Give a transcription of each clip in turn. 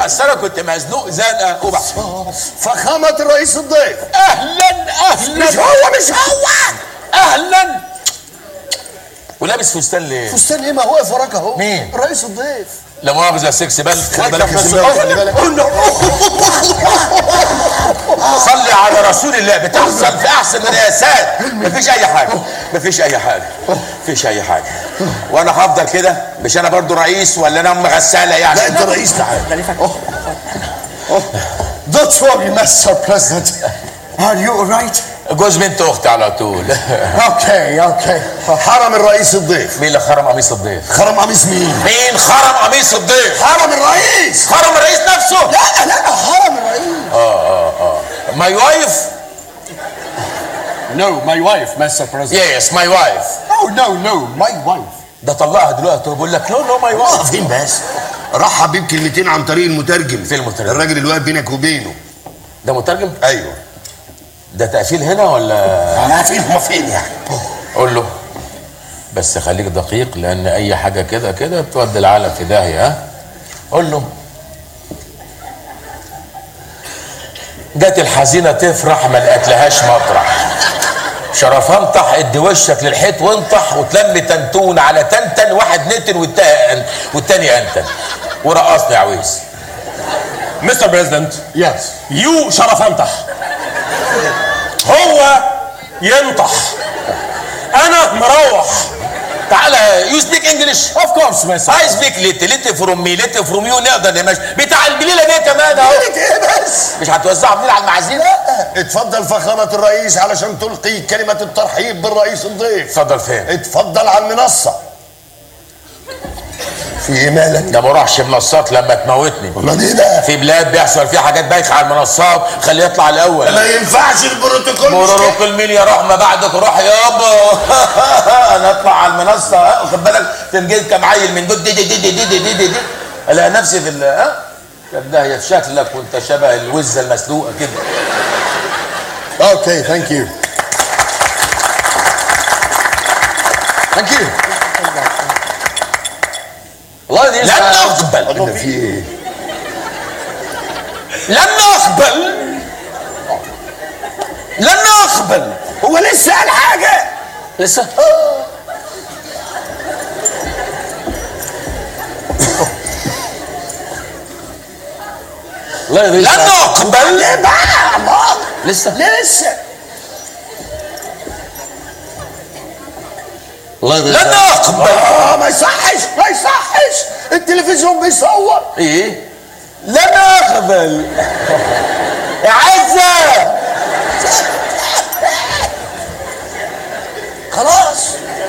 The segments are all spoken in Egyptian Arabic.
اصل انا كنت مزنوق زنقه وبعد فخامة الرئيس الضيف اهلا اهلا مش هو مش هو اهلا ولابس فستان ليه؟ فستان ايه ما هو واقف وراك اهو مين؟ الرئيس الضيف لا مؤاخذه يا سكس بال خلي بالك يا بس شباب، خلي بالك. صلي على رسول الله بتحصل في احسن الرئاسات مفيش اي حاجه مفيش اي حاجه مفيش اي حاجه وانا هفضل كده مش انا برضو رئيس ولا انا ام غساله يعني لا انت رئيس تعال Don't worry, Mr. President. Are you alright? جوز بنت اختي على طول اوكي اوكي حرم الرئيس الضيف مين اللي خرم قميص الضيف خرم قميص مين؟ مين خرم قميص الضيف حرم الرئيس خرم الرئيس نفسه لا لا حرم الرئيس ماي وايف No, my wife, Mr. President. يس ماي وايف Oh, no, no, my wife. ده طلعها دلوقتي وبقول لك نو نو ماي اه وايف فين بس؟ رحب بيه بكلمتين عن طريق المترجم فين المترجم؟ الراجل اللي واقف بينك وبينه ده مترجم ايوه ده تقفيل هنا ولا انا فين ما فين يعني قول له بس خليك دقيق لان اي حاجه كده كده تودي العالم في داهيه ها قول له جت الحزينه تفرح ما لقتلهاش مطرح شرفان طح ادي وشك للحيط وانطح وتلم تنتون على تنتن واحد نتن والتا- والتاني انتن ورقصني يا عويس مستر بريزيدنت يس يو شرف انطح هو ينطح انا مروح تعالى يو سبيك انجلش اوف كورس مستر اي سبيك ليت ليت فروم مي ليت فروم يو نقدر نمشي بتاع البليله دي كمان اهو ايه بس؟ مش هتوزعوا بليل على المعازيم اتفضل فخامة الرئيس علشان تلقي كلمة الترحيب بالرئيس الضيف اتفضل فين اتفضل على المنصة في ايه مالك؟ ده ما اروحش منصات لما تموتني امال ايه ده؟ في بلاد بيحصل فيها حاجات بايخه على المنصات خليه يطلع الاول ما ينفعش البروتوكول مش كده. مرورك المين يا روح ما بعدك روح يابا انا اطلع على المنصه ها، واخد بالك تنجز كام عيل من دول دي دي دي دي دي دي دي, دي, دي. الاقي نفسي في ال- ها ده في شكلك وانت شبه الوزه المسلوقه كده اوكي ثانك يو ثانك يو والله دي لن اقبل انا في ايه؟ لن اقبل لن اقبل هو لسه قال حاجة لسه لا لن اقبل ليه بقى الله لسه لسه لن اقبل اه ما يصحش ما يصحش التلفزيون بيصور ايه لن اقبل يا عزه خلاص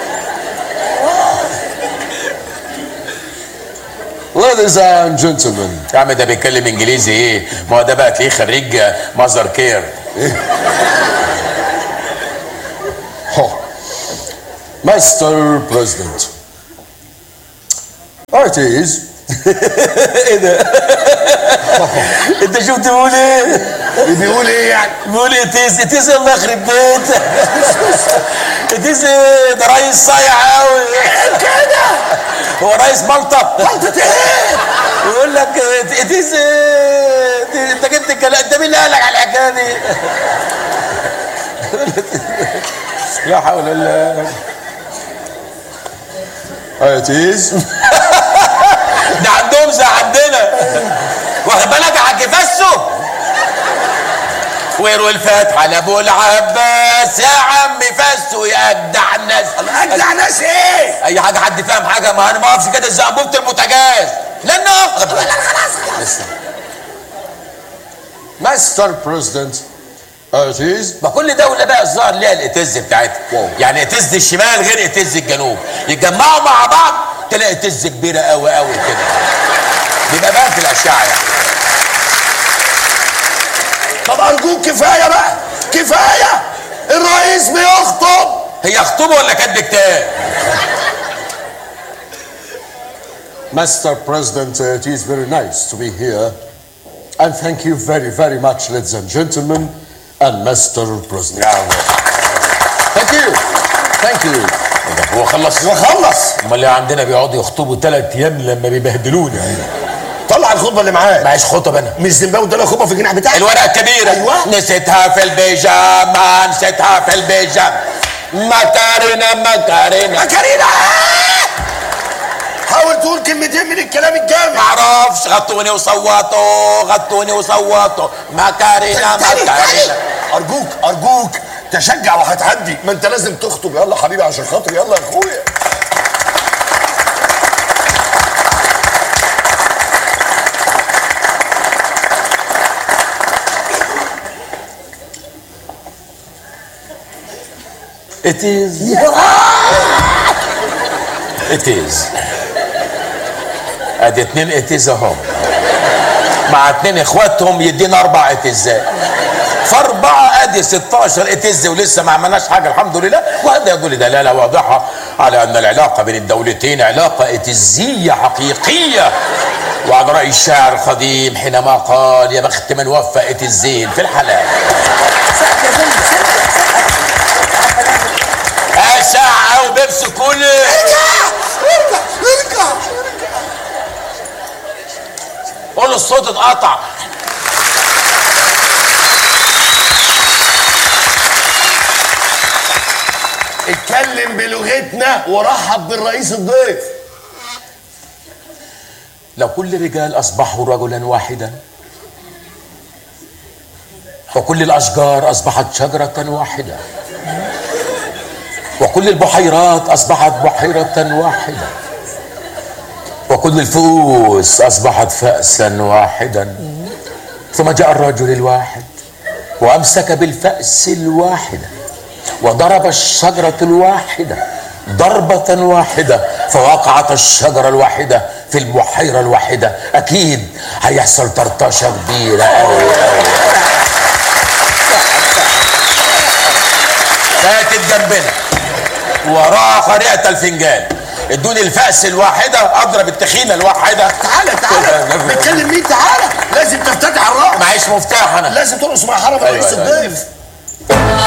Ladies and gentlemen, يا عم ده بيتكلم انجليزي ايه ما هو ده بقى تلاقيه خريج ماذر كير Mr. President. It is ايه ده انت شفت بيقول ايه بيقول ايه يعني؟ بيقول ايه تيز تيز الله يخرب بيت تيز ده رئيس صايع قوي كده هو رئيس مالطا غلطة ايه؟ يقول لك تيز انت جبت الكلام انت مين اللي قال لك على الحكايه دي لا حول الله it is ده عندهم زي عندنا واخد بالك يا حاج فسو ويروا الفتحة لابو العباس يا عم فسو يا اجدع الناس اجدع ناس ايه؟ اي حاجه حد فاهم حاجه ما انا ما اقفش كده زي انبوبه البوتاجاز لان اقف لسه Mr. President. It is ما كل دوله بقى الظاهر ليها الاتز بتاعتها يعني اتز الشمال غير اتز الجنوب يتجمعوا مع بعض تلاقي اتز كبيره قوي قوي كده بيبقى بقى في الاشعه يعني طب ارجوك كفاية بقى كفاية الرئيس بيخطب هي خطوبه ولا كاتب كتاب Mr. President, it is very nice to be here. And thank you very, very much, ladies and gentlemen, and Mr. President. Thank you. Thank you. هو خلص وخلص امال اللي عندنا بيقعدوا يخطبوا ثلاث ايام لما بيبهدلونا طلع اسمع الخطبه اللي معاك معيش خطب انا مش زيمباوي اداله خطبه في الجناح بتاعك الورقة الكبيرة أيوة. نسيتها في البيجامة نسيتها في البيجامة مكارينا مكارينا مكارينا حاول تقول كلمتين من الكلام الجامد معرفش غطوني وصوتوا غطوني وصوتوا مكارينا تاني تاني مكارينا ارجوك ارجوك تشجع وهتعدي ما انت لازم تخطب يلا حبيبي عشان خاطري يلا يا اخويا It is It is ادي اتنين اتيز اهم مع اتنين اخواتهم يدينا اربع اتزات فاربعه ادي 16 اتز ولسه ما عملناش حاجه الحمد لله وهذا يدل دلاله واضحه على ان العلاقه بين الدولتين علاقه اتزيه حقيقيه وعلى راي الشاعر القديم حينما قال يا بخت من وفى اتزين في الحلال ساعة وبيبسي كله ارجع ارجع قول له الصوت اتقطع اتكلم بلغتنا ورحب بالرئيس الضيف لو كل الرجال اصبحوا رجلا واحدا وكل الاشجار اصبحت شجره واحده وكل البحيرات اصبحت بحيره واحده وكل الفؤوس اصبحت فاسا واحدا ثم جاء الرجل الواحد وامسك بالفاس الواحده وضرب الشجره الواحده ضربه واحده فوقعت الشجره الواحده في البحيره الواحده اكيد هيحصل طرطشه كبيره قوي فاتت جنبنا وراها قارئة الفنجان ادوني الفأس الواحدة اضرب التخينة الواحدة تعالى تعالى بتكلم مين تعالى لازم تفتتح الرأس معيش مفتاح انا لازم ترقص مع حرم أيوة، الرئيس أيوة. الضيف